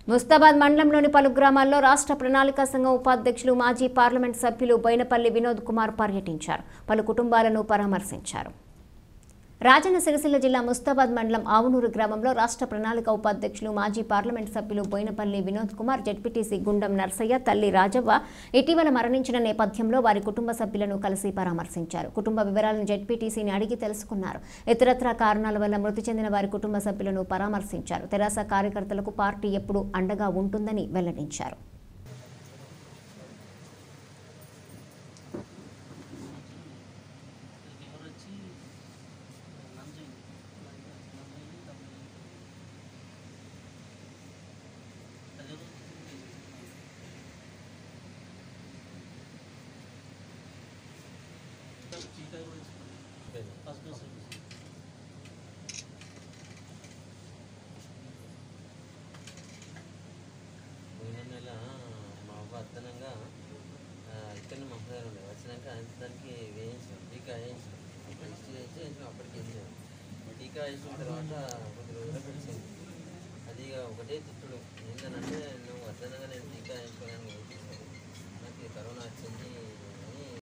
ముస్తాబాద్ మండలంలోని పలు గ్రామాల్లో రాష్ట్ర ప్రణాళికా సంఘం ఉపాధ్యక్షులు మాజీ పార్లమెంట్ సభ్యులు బోయినపల్లి వినోద్ కుమార్ పర్యటించారు పలు కుటుంబాలను పరామర్శించారు రాజన్న సిరిసిల్ల జిల్లా ముస్తాబాద్ మండలం ఆవునూరు గ్రామంలో రాష్ట్ర ప్రణాళిక ఉపాధ్యక్షులు మాజీ పార్లమెంట్ సభ్యులు బోయినపల్లి వినోద్ కుమార్ జడ్పీటీసీ గుండం నర్సయ్య తల్లి రాజవ్వ ఇటీవల మరణించిన నేపథ్యంలో వారి కుటుంబ సభ్యులను కలిసి పరామర్శించారు కుటుంబ వివరాలను జడ్పీటీసీని అడిగి తెలుసుకున్నారు ఇతరత్ర కారణాల వల్ల మృతి చెందిన వారి కుటుంబ సభ్యులను పరామర్శించారు తెరాస కార్యకర్తలకు పార్టీ ఎప్పుడూ అండగా ఉంటుందని వెల్లడించారు పోయిన నెల మా అవ్వ అత్తనంగా ఇక్కడ మా అమ్మగారు ఉండే వచ్చినాక ఆయన దానికి వేయించాం టీకా వేయించాం అప్పుడు హిస్టరీ వేసి వేయించాం అప్పటికి వెళ్ళాం టీకా వేసిన తర్వాత కొద్ది రోజులు పెట్టింది అది ఇక ఒకటే తిట్టుడు నిన్న